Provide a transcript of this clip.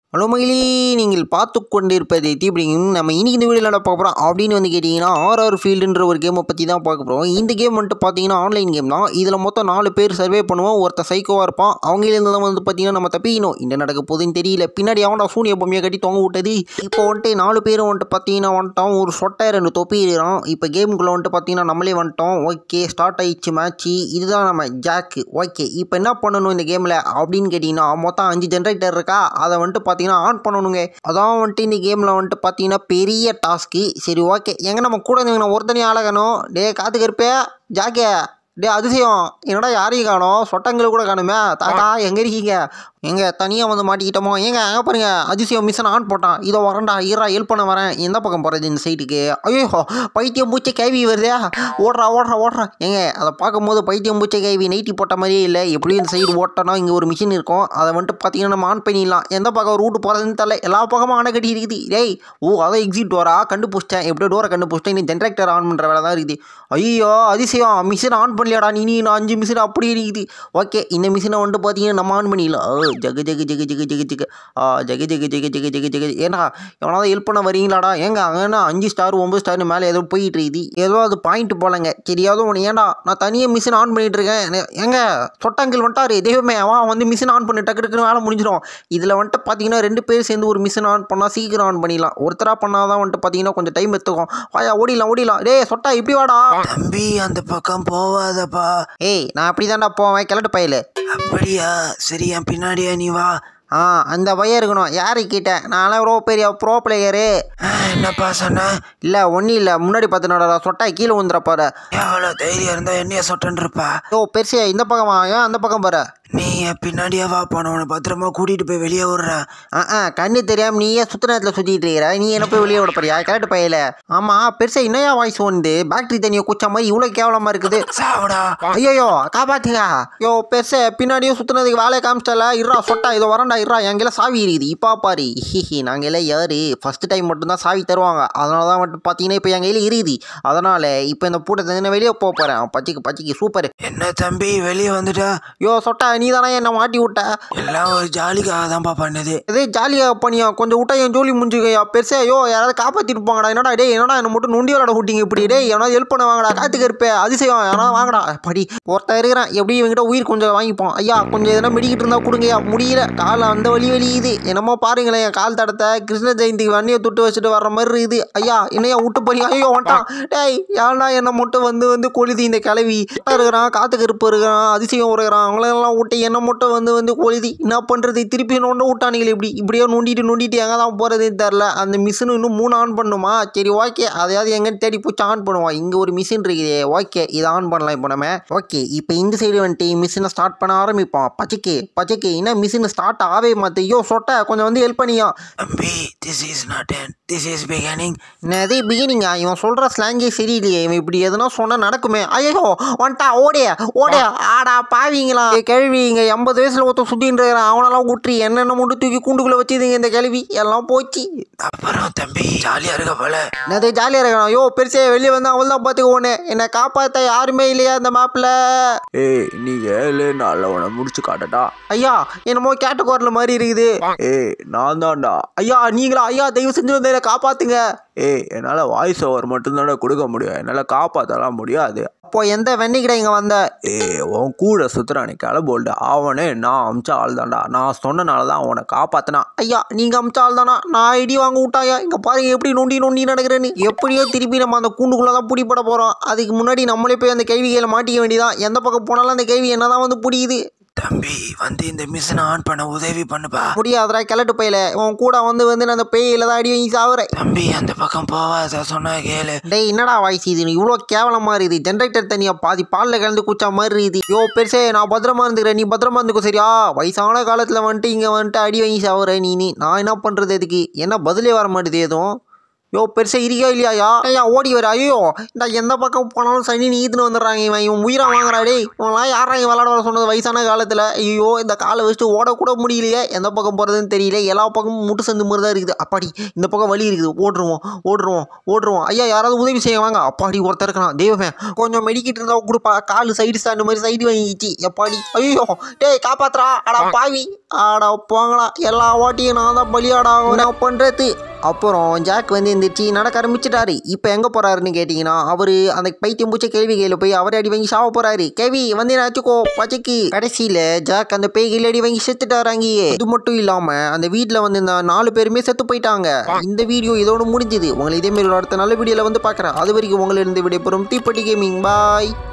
hello மகிழி நீங்கள் பார்த்து கொண்டிருப்பது தீபிடிங் நம்ம இன்னைக்கு இந்த வீடியோவில் பார்க்க போகிறோம் அப்படின்னு வந்து கேட்டிங்கன்னா ஆர்ஆர் ஃபீல்டுன்ற ஒரு கேமை பற்றி தான் பார்க்க போகிறோம் இந்த கேம் வந்துட்டு பார்த்தீங்கன்னா ஆன்லைன் கேம் தான் இதில் மொத்தம் நாலு பேர் சர்வே பண்ணுவோம் ஒருத்தன் சைக்கோவாக இருப்பான் அவங்களிருந்து தான் வந்து பார்த்தீங்கன்னா நம்ம தப்பிக்கணும் என்ன நடக்க போகுதுன்னு தெரியல பின்னாடி அவன்டா சூனிய பொம்மையை கட்டி தொங்க விட்டது இப்போ வந்துட்டு நாலு பேரும் வந்துட்டு பார்த்தீங்கன்னா வந்துட்டோம் ஒரு சொட்டை ரெண்டு தொப்பி இருக்கிறோம் இப்போ கேமுக்குள்ளே வந்துட்டு பார்த்தீங்கன்னா நம்மளே வந்துட்டோம் ஓகே ஸ்டார்ட் ஆயிடுச்சு மேட்ச்சு இதுதான் நம்ம ஜாக்கு ஓகே இப்போ என்ன பண்ணணும் இந்த கேமில் அப்படின்னு கேட்டிங்கன்னா மொத்தம் அஞ்சு ஜென்ரேட்டர் இருக்கா அதை வந்துட்டு பார்த்தீங்கன்னா ஆன் பண்ணணுங்க அதான் வந்துட்டு இந்த கேமில் வந்துட்டு பார்த்தீங்கன்னா பெரிய டாஸ்க்கு சரி ஓகே எங்கே நம்ம கூட இருந்தவங்க ஒருத்தனையும் அழகணும் டே காத்து கருப்பே ஜாக்கே டே அதிசயம் என்னடா யாரையும் காணோம் சொட்டங்களை கூட காணுமே தாத்தா எங்கே இருக்கீங்க எங்க தனியாக வந்து மாட்டிக்கிட்டோமோ ஏங்க அங்கே பாருங்க அதிசயம் மிஷன் ஆன் போட்டான் இதோ வரேன்டா ஈரா ஹெல்ப் பண்ண வரேன் எந்த பக்கம் போகிறது இந்த சைட்டுக்கு ஐயோ பைத்தியம் பூச்சை கேவி வருதே ஓடுறா ஓடுறா ஓடுறா ஏங்க அதை பார்க்கும்போது பைத்தியம் பூச்சை கேவி நைட்டி போட்ட மாதிரியே இல்லை எப்படியும் இந்த சைடு ஓட்டனா இங்கே ஒரு மிஷின் இருக்கும் அதை வந்துட்டு பார்த்தீங்கன்னா நம்ம ஆன் பண்ணிடலாம் எந்த பக்கம் ரூட்டு போகிறதுன்னு தெரியல எல்லா பக்கமும் அணை கட்டி இருக்குது டேய் ஓ அதான் எக்ஸிட் டோரா கண்டுபிடிச்சிட்டேன் எப்படியோ டோரை கண்டுபிடிச்சிட்டேன் இன்னும் ஜென்ரேட்டர் ஆன் பண்ணுற வேலை தான் இருக்குது ஐயோ அதிசயம் மிஷின் ஆன் பண்ணலையாடா நீ நீ நான் அஞ்சு மிஷின் அப்படியே இருக்குது ஓகே இந்த மிஷினை வந்துட்டு பார்த்தீங்கன்னா நம்ம ஆன் பண்ணிடலாம் ஓ ஜகு ஜகு ஜகு ஜகு ஜகு ஜகு ஆ ஜகு ஜகு ஜகு ஜகு ஜகு ஜகு ஏன்னா எவனாவது ஹெல்ப் பண்ண வரீங்களாடா ஏங்க அங்கன்னா அஞ்சு ஸ்டார் ஒம்பது ஸ்டார்னு மேலே ஏதோ போயிட்டு இருக்குது ஏதோ அது பாயிண்ட் போலங்க தெரியாதோ ஒன்று ஏன்டா நான் தனியாக மிஷின் ஆன் பண்ணிட்டு இருக்கேன் நே- ஏங்க சொட்டாங்கில் வந்துட்டாரு தெய்வமே அவன் வந்து மிஷின் ஆன் பண்ணி டக்கு டக்குன்னு வேலை முடிஞ்சிடும் இதில் வந்துட்டு பார்த்தீங்கன்னா ரெண்டு பேர் சேர்ந்து ஒரு மிஷின் ஆன் பண்ணால் சீக்கிரம் ஆன் பண்ணிடலாம் ஒருத்தராக பண்ணால் தான் வந்துட்டு பார்த்தீங்கன்னா கொஞ்சம் டைம் எடுத்துக்கும் வாயா ஓடிடலாம் ஓடிடலாம் டேய் சொட்டா இப்படி வாடா தம்பி அந்த பக்கம் போவாதப்பா ஏய் நான் அப்படி தான்டா போவேன் கிளட்டு பையலு அப்படியா சரி என் பின்னாடியே நீ வா ஆ அந்த பையன் இருக்கணும் யாரு கிட்ட நான்லாம் ரொம்ப பெரிய ப்ரோ பிளேயரு ஆ, என்னப்பா சொன்ன இல்லை ஒன்றும் இல்லை முன்னாடி பார்த்துனாடா சொட்டா கீழே வந்துடுறப்பாரு எவ்வளோ தைரியம் இருந்தா என்னைய சொட்டன்னு இருப்பா ஓ பெருசே இந்த பக்கமா ஏன் அந்த பக்கம் பாரு நீ என் பின்னாடியே வா போனவனை பத்திரமா கூட்டிட்டு போய் வெளியே விடுறேன் ஆ ஆ கண்ணு தெரியாம நீயே சுத்த நேரத்தில் சுற்றிட்டு இருக்கிற நீ என்ன போய் வெளியே விட போறியா கரெக்ட் பையல ஆமாம் பெருசா என்னையா வாய்ஸ் வந்து பேட்டரி தண்ணியை குச்ச மாதிரி இவ்வளோ கேவலமாக இருக்குது சாவுடா ஐயோ காப்பாத்துங்க யோ பெருசே பின்னாடியும் சுற்றுனதுக்கு வேலையை காமிச்சிட்டல இருறா சொட்டா இதோ வரண்டா இருறா எங்கெல்லாம் சாவி இருக்குது இப்போ பாரு ஹிஹி நாங்கள் எல்லாம் யாரு ஃபர்ஸ்ட் டைம் மட்டும்தான் சாவி தருவாங்க அதனால தான் மட்டும் பார்த்தீங்கன்னா இப்போ என் கையில் இருக்குது அதனால் இப்போ இந்த பூட்டை நான் வெளியே போக போகிறேன் பச்சிக்கு பச்சிக்கு சூப்பர் என்ன தம்பி வெளியே வந்துட்டா யோ சொட்டா நீ தானே என்னை மாட்டி விட்ட எல்லாம் ஒரு ஜாலிக்காக தான்ப்பா பண்ணது இதே ஜாலியாக பண்ணியா கொஞ்சம் விட்டா என் ஜோலி முடிஞ்சுக்கையா பெருசா ஐயோ யாராவது காப்பாற்றிட்டு போங்கடா என்னடா டேய் என்னடா என்ன மட்டும் நொண்டி விளாட விட்டீங்க இப்படி டேய் எவனாவது ஹெல்ப் பண்ண வாங்கடா காத்துக்கு இருப்பே அதிசயம் யாராவது வாங்கடா படி ஒருத்தன் இருக்கிறான் எப்படி இவங்கிட்ட உயிர் கொஞ்சம் வாங்கிப்போம் ஐயா கொஞ்சம் எதனா மெடிக்கிட்டு இருந்தால் கொடுங்கய்யா முடியல கால் அந்த வலி வலியுது என்னமோ பாருங்களேன் என் கால் தடத்தை கிருஷ்ண ஜெயந்திக்கு வண்டியை துட்டு வச்சுட்டு வர்ற மாதிரி இருக்குது ஐயா என்னையா விட்டு போறீங்க ஐயோ வந்துட்டான் டேய் ஏன்டா என்னை மட்டும் வந்து வந்து கொழுதி இந்த கிளவி இருக்கிறான் காத்துக்கு இருப்பு இருக்கிறான் அதிசயம் இருக்கிறான் அவங்களெல்லாம் விட்டு என்ன மட்டும் வந்து வந்து கொழுதி என்ன பண்ணுறது திருப்பி நோண்ட விட்டானுங்களே இப்படி இப்படியே நோண்டிட்டு நோண்டிட்டு எங்கே தான் போகிறதுன்னு தெரில அந்த மிஷின் இன்னும் மூணு ஆன் பண்ணுமா சரி ஓகே அதையாவது எங்கன்னு தேடி போச்சு ஆன் பண்ணுவோம் இங்கே ஒரு மிஷின் இருக்குது ஓகே இதை ஆன் பண்ணலாம் இப்போ நம்ம ஓகே இப்போ இந்த சைடு வந்துட்டு மிஷினை ஸ்டார்ட் பண்ண ஆரம்பிப்போம் பச்சைக்கு பச்சைக்கு என்ன மிஷின் ஸ்டார்ட் ஆகவே மாற்று ஐயோ சொட்ட கொஞ்சம் வந்து ஹெல்ப் பண்ணியா தம்பி திஸ் இஸ் நாட் என் திஸ் இஸ் பிகினிங் என்னது பிகினிங்கா இவன் சொல்கிற ஸ்லாங்கே சரியில்லையே இவன் இப்படி எதுனா சொன்னால் நடக்குமே ஐயோ வந்துட்டா ஓடிய ஓடிய ஆடா பாவிங்களா ஏய், கேள்வி இங்கே எண்பது வயசில் ஒருத்தன் சுற்றின்னு இருக்கிறான் அவனெல்லாம் விட்டுரு என்னென்ன மட்டும் தூக்கி கூண்டுக்குள்ளே வச்சுதுங்க இந்த கேள்வி எல்லாம் போச்சு அப்புறம் தம்பி ஜாலியா இருக்க போல என்னது ஜாலியாக இருக்கிறான் ஐயோ பெருசே வெளியே வந்து அவள் தான் பார்த்துக்கோனே என்னை காப்பாற்ற யாருமே இல்லையா இந்த மேப்பில் ஏய் நீ ஏழு நாளில் உன முடிச்சு காட்டட்டா ஐயா என்னமோ கேட்டு குரல் மாதிரி இருக்குது ஏய் நான் தான்டா ஐயா நீங்களா ஐயா தயவு செஞ்சு வந்து என்னை காப்பாற்றுங்க ஏய் என்னால் வாய்ஸ் ஓவர் மட்டும்தானே கொடுக்க முடியும் என்னால் காப்பாற்றலாம் முடியாது அப்போ எந்த வெண்ணிக்கிட்ட இங்கே வந்த ஏய் உன் கூட சுற்றுறானே கிளம்போல்டு அவனே நான் அமிச்ச ஆள் தான்டா நான் சொன்னனால தான் அவனை காப்பாற்றினான் ஐயா நீங்க அமிச்சால் தானா நான் ஐடி வாங்க விட்டாயா இங்க பாருங்க எப்படி நொண்டி நொண்டி நடக்கிறேன்னு எப்படியோ திருப்பி நம்ம அந்த கூண்டுக்குள்ள தான் பிடிப்பட போறோம் அதுக்கு முன்னாடி நம்மளே போய் அந்த கேள்விகளை மாட்டிக்க வேண்டியதான் எந்த பக்கம் போனாலும் அந்த கேள்வி என்னதான் வந்து புரியுது தம்பி வந்து இந்த மிஷினை ஆன் பண்ண உதவி பண்ணுப்பா முடியாதடா கிளட்டு பையில உன் கூட வந்து வந்து நான் அந்த பேயில தான் அடி வாங்கி சாவுறேன் தம்பி அந்த பக்கம் போவாத சொன்னா கேளு டேய் என்னடா வாய்ஸ் இது இவ்வளோ கேவலமா இருக்குது ஜென்ரேட்டர் தனியா பாதி பாலில் கலந்து குச்சா மாதிரி இருக்குது யோ பெருசே நான் பத்திரமா இருந்துக்கிறேன் நீ பத்திரமா இருந்துக்கோ சரியா வயசான காலத்தில் வந்துட்டு இங்கே வந்துட்டு அடி வாங்கி சாவுற நீ நீ நான் என்ன பண்ணுறது அதுக்கு என்ன பதிலே வர மாட்டேது எதுவும் யோ பெருசாக இருக்கா இல்லையாயா ஐயா ஓடி வர ஐயோ இந்த எந்த பக்கம் போனாலும் சனி நீத்துன்னு வந்துடுறாங்க இவன் இவன் உயிரை வாங்குறா டேய் இவன்லாம் யாரா இவன் விளாட வர சொன்னது வயசான காலத்தில் ஐயோ இந்த காலை வச்சுட்டு ஓடக்கூட முடியலையே எந்த பக்கம் போகிறதுன்னு தெரியல எல்லா பக்கமும் முட்டு சந்து மாதிரி தான் இருக்குது அப்பாடி இந்த பக்கம் வழி இருக்குது ஓடுருவோம் ஓடுருவோம் ஓடுருவோம் ஐயா யாராவது உதவி செய்ய வாங்க அப்பாடி ஒருத்தர் இருக்கலாம் தெய்வமே கொஞ்சம் மெடிக்கிட்டு இருந்தா கொடுப்பா கால் சைடு ஸ்டாண்டு மாதிரி சைடு வாங்கிச்சு எப்பாடி ஐயோ டேய் காப்பாத்துறா அடா பாவி ஆடா போங்களா எல்லா வாட்டியும் நான் தான் பலியாடா என்ன பண்ணுறது அப்புறம் ஜாக் வந்து எந்திரிச்சு நடக்க ஆரம்பிச்சிட்டாரு இப்போ எங்கே போகிறாருன்னு கேட்டிங்கன்னா அவர் அந்த பைத்தியம் பூச்ச கேள்வி கையில் போய் அவரே அடி வாங்கி சாவ போகிறாரு கேவி வந்து வச்சுக்கோ பச்சைக்கு கடைசியில் ஜாக் அந்த பேய் கையில் அடி வாங்கி செத்துட்டாரு அங்கேயே இது மட்டும் இல்லாமல் அந்த வீட்டில் வந்து இந்த நாலு பேருமே செத்து போயிட்டாங்க இந்த வீடியோ இதோட முடிஞ்சுது உங்களை இதே மாதிரி அடுத்த நல்ல வீடியோவில் வந்து பார்க்குறேன் அது வரைக்கும் உங்களிருந்து விடைபெறும் தீப்பட்டி கேமிங் பாய்